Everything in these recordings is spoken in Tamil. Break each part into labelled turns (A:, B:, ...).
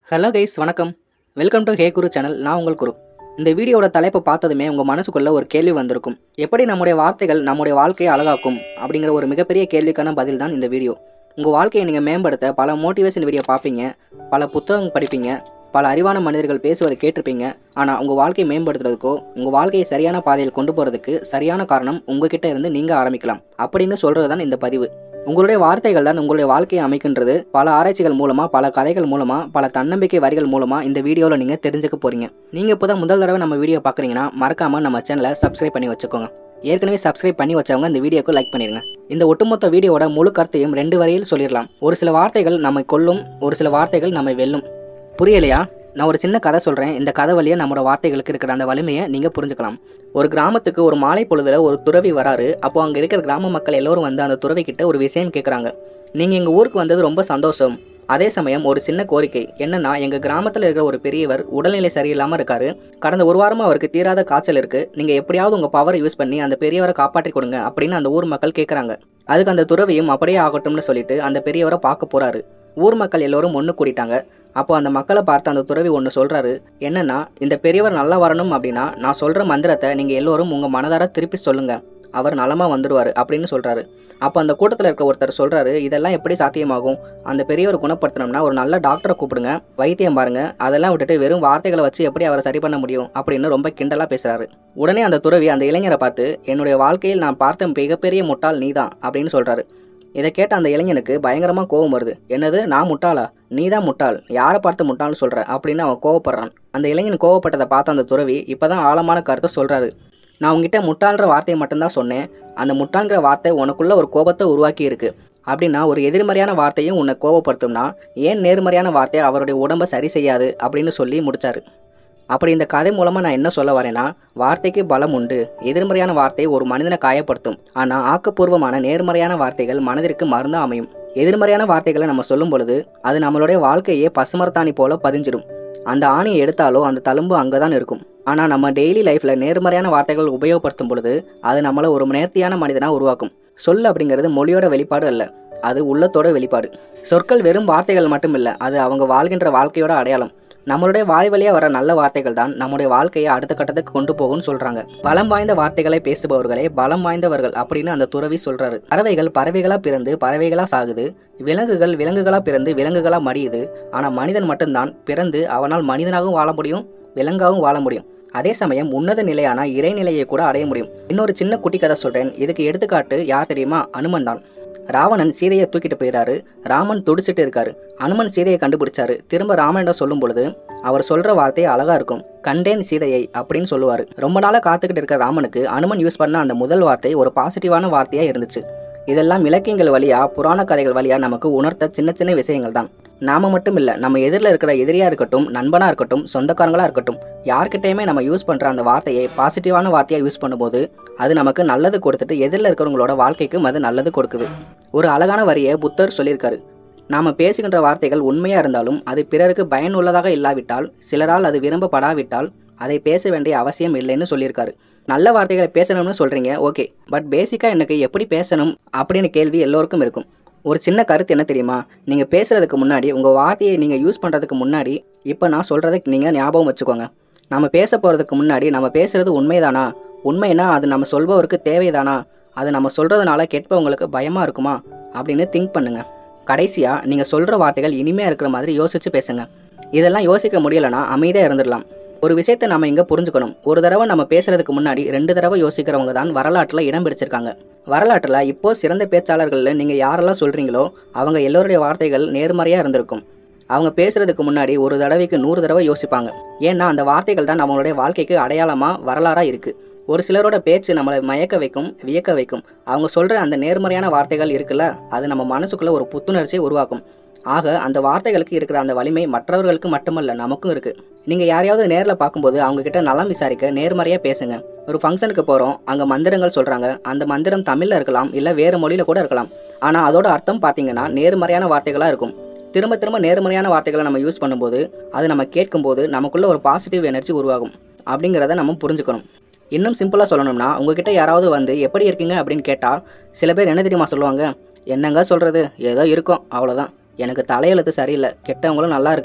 A: ஹலோ கைஸ் வணக்கம் welcome to hey Guru channel நான் உங்கள் குரு இந்த வீடியோட தலைப்பை பார்த்ததுமே உங்கள் மனசுக்குள்ள ஒரு கேள்வி வந்திருக்கும் எப்படி நம்முடைய வார்த்தைகள் நம்முடைய வாழ்க்கையை அழகாக்கும் அப்படிங்கிற ஒரு மிகப்பெரிய கேள்விக்கான பதில் தான் இந்த வீடியோ உங்கள் வாழ்க்கையை நீங்கள் மேம்படுத்த பல மோட்டிவேஷன் வீடியோ பார்ப்பீங்க பல புத்தகம் படிப்பீங்க பல அறிவான மனிதர்கள் பேசுவதை கேட்டிருப்பீங்க ஆனால் உங்கள் வாழ்க்கையை மேம்படுத்துறதுக்கோ உங்கள் வாழ்க்கையை சரியான பாதையில் கொண்டு போகிறதுக்கு சரியான காரணம் உங்ககிட்ட இருந்து நீங்கள் ஆரம்பிக்கலாம் அப்படின்னு சொல்கிறது தான் இந்த பதிவு உங்களுடைய வார்த்தைகள் தான் உங்களுடைய வாழ்க்கையை அமைக்கின்றது பல ஆராய்ச்சிகள் மூலமா பல கதைகள் மூலமா பல தன்னம்பிக்கை வரிகள் மூலமா இந்த வீடியோவில் நீங்க தெரிஞ்சுக்க போறீங்க நீங்க இப்போதான் முதல் தடவை நம்ம வீடியோ பார்க்குறீங்கன்னா மறக்காம நம்ம சேனலை சப்ஸ்கிரைப் பண்ணி வச்சுக்கோங்க ஏற்கனவே சப்ஸ்கிரைப் பண்ணி வச்சவங்க இந்த வீடியோக்கு லைக் பண்ணிருங்க இந்த ஒட்டுமொத்த வீடியோவோட முழு கருத்தையும் ரெண்டு வரியில் சொல்லிடலாம் ஒரு சில வார்த்தைகள் நம்மை கொல்லும் ஒரு சில வார்த்தைகள் நம்மை வெல்லும் புரியலையா நான் ஒரு சின்ன கதை சொல்கிறேன் இந்த கதை வழியாக நம்மளோட வார்த்தைகளுக்கு இருக்கிற அந்த வலிமையை நீங்கள் புரிஞ்சுக்கலாம் ஒரு கிராமத்துக்கு ஒரு மாலை பொழுதுல ஒரு துறவி வராரு அப்போ அங்கே இருக்கிற கிராம மக்கள் எல்லோரும் வந்து அந்த துறவி கிட்ட ஒரு விஷயம் கேட்குறாங்க நீங்கள் எங்கள் ஊருக்கு வந்தது ரொம்ப சந்தோஷம் அதே சமயம் ஒரு சின்ன கோரிக்கை என்னன்னா எங்கள் கிராமத்தில் இருக்கிற ஒரு பெரியவர் உடல்நிலை சரியில்லாமல் இருக்காரு கடந்த ஒரு வாரமாக அவருக்கு தீராத காய்ச்சல் இருக்கு நீங்கள் எப்படியாவது உங்கள் பவரை யூஸ் பண்ணி அந்த பெரியவரை காப்பாற்றி கொடுங்க அப்படின்னு அந்த ஊர் மக்கள் கேட்குறாங்க அதுக்கு அந்த துறவியும் அப்படியே ஆகட்டும்னு சொல்லிட்டு அந்த பெரியவரை பார்க்க போறாரு ஊர் மக்கள் எல்லோரும் ஒன்று கூடிட்டாங்க அப்போ அந்த மக்களை பார்த்து அந்த துறவி ஒன்று சொல்கிறாரு என்னன்னா இந்த பெரியவர் நல்லா வரணும் அப்படின்னா நான் சொல்கிற மந்திரத்தை நீங்கள் எல்லோரும் உங்கள் மனதார திருப்பி சொல்லுங்கள் அவர் நலமாக வந்துடுவார் அப்படின்னு சொல்கிறாரு அப்போ அந்த கூட்டத்தில் இருக்க ஒருத்தர் சொல்கிறாரு இதெல்லாம் எப்படி சாத்தியமாகும் அந்த பெரியவர் குணப்படுத்தணும்னா ஒரு நல்ல டாக்டரை கூப்பிடுங்க வைத்தியம் பாருங்க அதெல்லாம் விட்டுட்டு வெறும் வார்த்தைகளை வச்சு எப்படி அவரை சரி பண்ண முடியும் அப்படின்னு ரொம்ப கிண்டலாக பேசுகிறாரு உடனே அந்த துறவி அந்த இளைஞரை பார்த்து என்னுடைய வாழ்க்கையில் நான் பார்த்த மிகப்பெரிய முட்டாள் நீதான் அப்படின்னு சொல்கிறாரு இதை கேட்ட அந்த இளைஞனுக்கு பயங்கரமாக கோபம் வருது என்னது நான் முட்டாளா நீ தான் முட்டாள் யாரை பார்த்து முட்டாள்னு சொல்கிற அப்படின்னு அவன் கோவப்படுறான் அந்த இளைஞன் கோவப்பட்டதை பார்த்த அந்த துறவி இப்போ தான் ஆழமான கருத்தை சொல்கிறாரு நான் உங்ககிட்ட முட்டாள்ன்ற வார்த்தையை மட்டும்தான் சொன்னேன் அந்த முட்டாள்ங்கிற வார்த்தை உனக்குள்ள ஒரு கோபத்தை உருவாக்கி இருக்கு அப்படின்னா ஒரு எதிர்மறையான வார்த்தையும் உன்னை கோவப்படுத்தும்னா ஏன் நேர்மறையான வார்த்தை அவருடைய உடம்பை சரி செய்யாது அப்படின்னு சொல்லி முடிச்சாரு அப்படி இந்த கதை மூலமாக நான் என்ன சொல்ல வரேன்னா வார்த்தைக்கு பலம் உண்டு எதிர்மறையான வார்த்தை ஒரு மனிதனை காயப்படுத்தும் ஆனால் ஆக்கப்பூர்வமான நேர்மறையான வார்த்தைகள் மனதிற்கு மருந்து அமையும் எதிர்மறையான வார்த்தைகளை நம்ம சொல்லும் பொழுது அது நம்மளுடைய வாழ்க்கையே பசுமரத்தாணி போல பதிஞ்சிடும் அந்த ஆணியை எடுத்தாலோ அந்த தழும்பு அங்கே தான் இருக்கும் ஆனால் நம்ம டெய்லி லைஃப்பில் நேர்மறையான வார்த்தைகள் உபயோகப்படுத்தும் பொழுது அது நம்மளை ஒரு நேர்த்தியான மனிதனாக உருவாக்கும் சொல் அப்படிங்கிறது மொழியோட வெளிப்பாடு அல்ல அது உள்ளத்தோட வெளிப்பாடு சொற்கள் வெறும் வார்த்தைகள் மட்டும் இல்லை அது அவங்க வாழ்கின்ற வாழ்க்கையோட அடையாளம் நம்மளுடைய வாய் வழியா வர நல்ல வார்த்தைகள் தான் நம்முடைய வாழ்க்கையை அடுத்த கட்டத்துக்கு கொண்டு போகும்னு சொல்றாங்க பலம் வாய்ந்த வார்த்தைகளை பேசுபவர்களே பலம் வாய்ந்தவர்கள் அப்படின்னு அந்த துறவி சொல்றாரு பறவைகள் பறவைகளா பிறந்து பறவைகளா சாகுது விலங்குகள் விலங்குகளா பிறந்து விலங்குகளா மடியுது ஆனா மனிதன் மட்டும்தான் பிறந்து அவனால் மனிதனாகவும் வாழ முடியும் விலங்காகவும் வாழ முடியும் அதே சமயம் உன்னத நிலையான இறைநிலையை கூட அடைய முடியும் இன்னொரு சின்ன குட்டி கதை சொல்றேன் இதுக்கு எடுத்துக்காட்டு யார் தெரியுமா அனுமன் தான் ராவணன் சீதையை தூக்கிட்டு போயிடாரு ராமன் துடிச்சிட்டு இருக்காரு அனுமன் சீதையை கண்டுபிடிச்சாரு திரும்ப ராமனிடம் சொல்லும் பொழுது அவர் சொல்ற வார்த்தை அழகா இருக்கும் கண்டேன் சீதையை அப்படின்னு சொல்லுவாரு ரொம்ப நாளா காத்துக்கிட்டு இருக்க ராமனுக்கு அனுமன் யூஸ் பண்ண அந்த முதல் வார்த்தை ஒரு பாசிட்டிவான வார்த்தையா இருந்துச்சு இதெல்லாம் இலக்கியங்கள் வழியா புராண கதைகள் வழியா நமக்கு உணர்த்த சின்ன சின்ன விஷயங்கள் தான் நாம மட்டும் இல்ல நம்ம எதிரில் இருக்கிற எதிரியா இருக்கட்டும் நண்பனா இருக்கட்டும் சொந்தக்காரங்களா இருக்கட்டும் யார்கிட்டயுமே நம்ம யூஸ் பண்ற அந்த வார்த்தையை பாசிட்டிவான வார்த்தையா யூஸ் பண்ணும்போது அது நமக்கு நல்லது கொடுத்துட்டு எதிரில் இருக்கிறவங்களோட வாழ்க்கைக்கும் அது நல்லது கொடுக்குது ஒரு அழகான வரியை புத்தர் சொல்லியிருக்காரு நாம பேசுகின்ற வார்த்தைகள் உண்மையா இருந்தாலும் அது பிறருக்கு பயனுள்ளதாக இல்லாவிட்டால் சிலரால் அது விரும்பப்படாவிட்டால் அதை பேச வேண்டிய அவசியம் இல்லைன்னு சொல்லியிருக்காரு நல்ல வார்த்தைகளை பேசணும்னு சொல்றீங்க ஓகே பட் பேசிக்கா எனக்கு எப்படி பேசணும் அப்படின்னு கேள்வி எல்லோருக்கும் இருக்கும் ஒரு சின்ன கருத்து என்ன தெரியுமா நீங்கள் பேசுகிறதுக்கு முன்னாடி உங்கள் வார்த்தையை நீங்கள் யூஸ் பண்ணுறதுக்கு முன்னாடி இப்போ நான் சொல்கிறத நீங்கள் ஞாபகம் வச்சுக்கோங்க நம்ம பேச போகிறதுக்கு முன்னாடி நம்ம பேசுகிறது உண்மைதானா உண்மைனா அது நம்ம சொல்பவருக்கு தேவைதானா அது நம்ம சொல்கிறதுனால கேட்பவங்களுக்கு பயமாக இருக்குமா அப்படின்னு திங்க் பண்ணுங்க கடைசியாக நீங்கள் சொல்கிற வார்த்தைகள் இனிமையாக இருக்கிற மாதிரி யோசிச்சு பேசுங்க இதெல்லாம் யோசிக்க முடியலனா அமைதியாக இருந்துடலாம் ஒரு விஷயத்தை நம்ம இங்கே புரிஞ்சுக்கணும் ஒரு தடவை நம்ம பேசுறதுக்கு முன்னாடி ரெண்டு தடவை யோசிக்கிறவங்க தான் வரலாற்றில் இடம் பிடிச்சிருக்காங்க வரலாற்றில் இப்போ சிறந்த பேச்சாளர்களில் நீங்கள் யாரெல்லாம் சொல்கிறீங்களோ அவங்க எல்லோருடைய வார்த்தைகள் நேர்மறையாக இருந்திருக்கும் அவங்க பேசுறதுக்கு முன்னாடி ஒரு தடவைக்கு நூறு தடவை யோசிப்பாங்க ஏன்னா அந்த வார்த்தைகள் தான் அவங்களுடைய வாழ்க்கைக்கு அடையாளமாக வரலாறாக இருக்குது ஒரு சிலரோட பேச்சு நம்மளை மயக்க வைக்கும் வியக்க வைக்கும் அவங்க சொல்கிற அந்த நேர்மறையான வார்த்தைகள் இருக்குல்ல அது நம்ம மனசுக்குள்ளே ஒரு புத்துணர்ச்சியை உருவாக்கும் ஆக அந்த வார்த்தைகளுக்கு இருக்கிற அந்த வலிமை மற்றவர்களுக்கு மட்டுமல்ல நமக்கும் இருக்கு நீங்க யாரையாவது நேரில் பார்க்கும்போது அவங்க கிட்ட நலம் விசாரிக்க நேர்மறையா பேசுங்க ஒரு ஃபங்க்ஷனுக்கு போறோம் அங்க மந்திரங்கள் சொல்றாங்க அந்த மந்திரம் தமிழ்ல இருக்கலாம் இல்ல வேறு மொழியில கூட இருக்கலாம் ஆனா அதோட அர்த்தம் பாத்தீங்கன்னா நேர்மறையான வார்த்தைகளா இருக்கும் திரும்ப திரும்ப நேர்மறையான வார்த்தைகளை நம்ம யூஸ் பண்ணும்போது அது நம்ம கேட்கும்போது நமக்குள்ள ஒரு பாசிட்டிவ் எனர்ஜி உருவாகும் அப்படிங்கிறத நம்ம புரிஞ்சுக்கணும் இன்னும் சிம்பிளாக சொல்லணும்னா உங்ககிட்ட யாராவது வந்து எப்படி இருக்கீங்க அப்படின்னு கேட்டால் சில பேர் என்ன தெரியுமா சொல்லுவாங்க என்னங்க சொல்கிறது ஏதோ இருக்கும் அவ்வளோதான் எனக்கு தலையெழுத்து சரியில்லை கெட்டவங்களும் நல்லா இருக்காங்க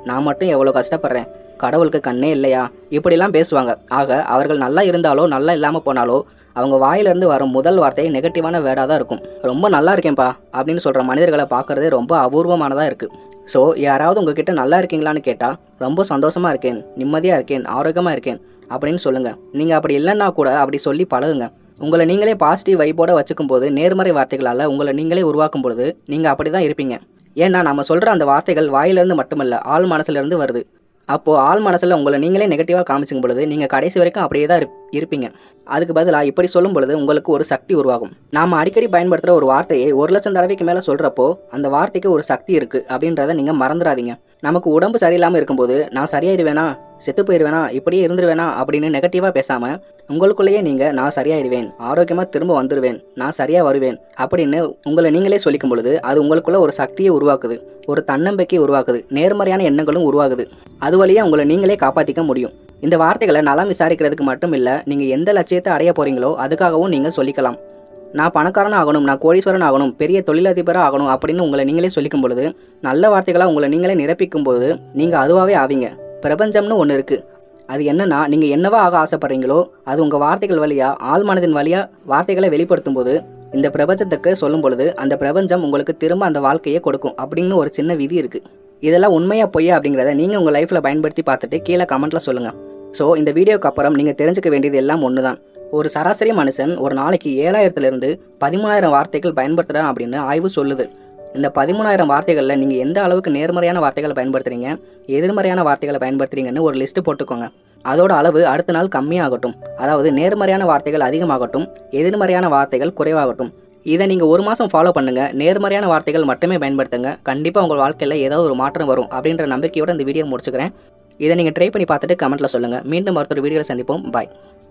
A: நான் மட்டும் எவ்வளோ கஷ்டப்படுறேன் கடவுளுக்கு கண்ணே இல்லையா இப்படிலாம் பேசுவாங்க ஆக அவர்கள் நல்லா இருந்தாலோ நல்லா இல்லாமல் போனாலோ அவங்க வாயிலிருந்து வரும் முதல் வார்த்தை நெகட்டிவான வேர்டாக தான் இருக்கும் ரொம்ப நல்லா இருக்கேன்ப்பா அப்படின்னு சொல்கிற மனிதர்களை பார்க்குறதே ரொம்ப அபூர்வமானதாக இருக்குது ஸோ யாராவது உங்ககிட்ட நல்லா இருக்கீங்களான்னு கேட்டால் ரொம்ப சந்தோஷமாக இருக்கேன் நிம்மதியாக இருக்கேன் ஆரோக்கியமாக இருக்கேன் அப்படின்னு சொல்லுங்கள் நீங்கள் அப்படி இல்லைன்னா கூட அப்படி சொல்லி பழகுங்க உங்களை நீங்களே பாசிட்டிவ் வைப்போட வச்சுக்கும் போது நேர்மறை வார்த்தைகளால் உங்களை நீங்களே உருவாக்கும் பொழுது நீங்கள் அப்படி தான் இருப்பீங்க ஏன்னா நம்ம சொல்கிற அந்த வார்த்தைகள் வாயிலிருந்து மட்டுமல்ல ஆள் மனசுலேருந்து வருது அப்போது ஆள் மனசில் உங்களை நீங்களே நெகட்டிவாக காமிச்சிக்கும் பொழுது நீங்கள் கடைசி வரைக்கும் அப்படியே தான் இருப்- இருப்பீங்க அதுக்கு பதிலாக இப்படி சொல்லும் பொழுது உங்களுக்கு ஒரு சக்தி உருவாகும் நாம் அடிக்கடி பயன்படுத்துகிற ஒரு வார்த்தையை ஒரு லட்சம் தடவைக்கு மேலே சொல்கிறப்போ அந்த வார்த்தைக்கு ஒரு சக்தி இருக்குது அப்படின்றத நீங்கள் மறந்துடாதீங்க நமக்கு உடம்பு சரியில்லாமல் இருக்கும்போது நான் சரியாயிடுவேனா செத்து போயிடுவேனா இப்படியே இருந்துருவேனா அப்படின்னு நெகட்டிவாக பேசாமல் உங்களுக்குள்ளேயே நீங்கள் நான் சரியாயிடுவேன் ஆரோக்கியமாக திரும்ப வந்துடுவேன் நான் சரியாக வருவேன் அப்படின்னு உங்களை நீங்களே சொல்லிக்கும் பொழுது அது உங்களுக்குள்ள ஒரு சக்தியை உருவாக்குது ஒரு தன்னம்பிக்கையை உருவாக்குது நேர்மறையான எண்ணங்களும் உருவாகுது அது வழியாக உங்களை நீங்களே காப்பாற்றிக்க முடியும் இந்த வார்த்தைகளை நலம் விசாரிக்கிறதுக்கு மட்டும் இல்லை நீங்கள் எந்த லட்சியத்தை அடைய போகிறீங்களோ அதுக்காகவும் நீங்கள் சொல்லிக்கலாம் நான் பணக்காரன் ஆகணும் நான் கோடீஸ்வரன் ஆகணும் பெரிய தொழிலதிபராக ஆகணும் அப்படின்னு உங்களை நீங்களே சொல்லிக்கும் பொழுது நல்ல வார்த்தைகளாக உங்களை நீங்களே நிரப்பிக்கும் போது நீங்கள் அதுவாகவே ஆவீங்க பிரபஞ்சம்னு ஒன்று இருக்குது அது என்னன்னா நீங்கள் என்னவா ஆக ஆசைப்படுறீங்களோ அது உங்கள் வார்த்தைகள் வழியாக ஆள் மனதின் வழியாக வார்த்தைகளை வெளிப்படுத்தும் போது இந்த பிரபஞ்சத்துக்கு சொல்லும் பொழுது அந்த பிரபஞ்சம் உங்களுக்கு திரும்ப அந்த வாழ்க்கையை கொடுக்கும் அப்படின்னு ஒரு சின்ன விதி இருக்குது இதெல்லாம் உண்மையா பொய்யா அப்படிங்கிறத நீங்கள் உங்கள் லைஃப்பில் பயன்படுத்தி பார்த்துட்டு கீழே கமெண்ட்டில் சொல்லுங்கள் ஸோ இந்த வீடியோக்கு அப்புறம் நீங்கள் தெரிஞ்சுக்க வேண்டியது எல்லாம் ஒன்று தான் ஒரு சராசரி மனுஷன் ஒரு நாளைக்கு ஏழாயிரத்துலேருந்து பதிமூணாயிரம் வார்த்தைகள் பயன்படுத்துகிறான் அப்படின்னு ஆய்வு சொல்லுது இந்த பதிமூணாயிரம் வார்த்தைகளில் நீங்கள் எந்த அளவுக்கு நேர்மறையான வார்த்தைகளை பயன்படுத்துறீங்க எதிர்மறையான வார்த்தைகளை பயன்படுத்துறீங்கன்னு ஒரு லிஸ்ட்டு போட்டுக்கோங்க அதோட அளவு அடுத்த நாள் கம்மியாகட்டும் அதாவது நேர்மறையான வார்த்தைகள் அதிகமாகட்டும் எதிர்மறையான வார்த்தைகள் குறைவாகட்டும் இதை நீங்கள் ஒரு மாதம் ஃபாலோ பண்ணுங்கள் நேர்மறையான வார்த்தைகள் மட்டுமே பயன்படுத்துங்க கண்டிப்பாக உங்கள் வாழ்க்கையில் ஏதாவது ஒரு மாற்றம் வரும் அப்படின்ற நம்பிக்கையோட இந்த வீடியோ முடிச்சுக்கிறேன் இதை நீங்கள் ட்ரை பண்ணி பார்த்துட்டு கமெண்ட்டில் சொல்லுங்கள் மீண்டும் மற்றொரு வீடியோவில் சந்திப்போம் பாய்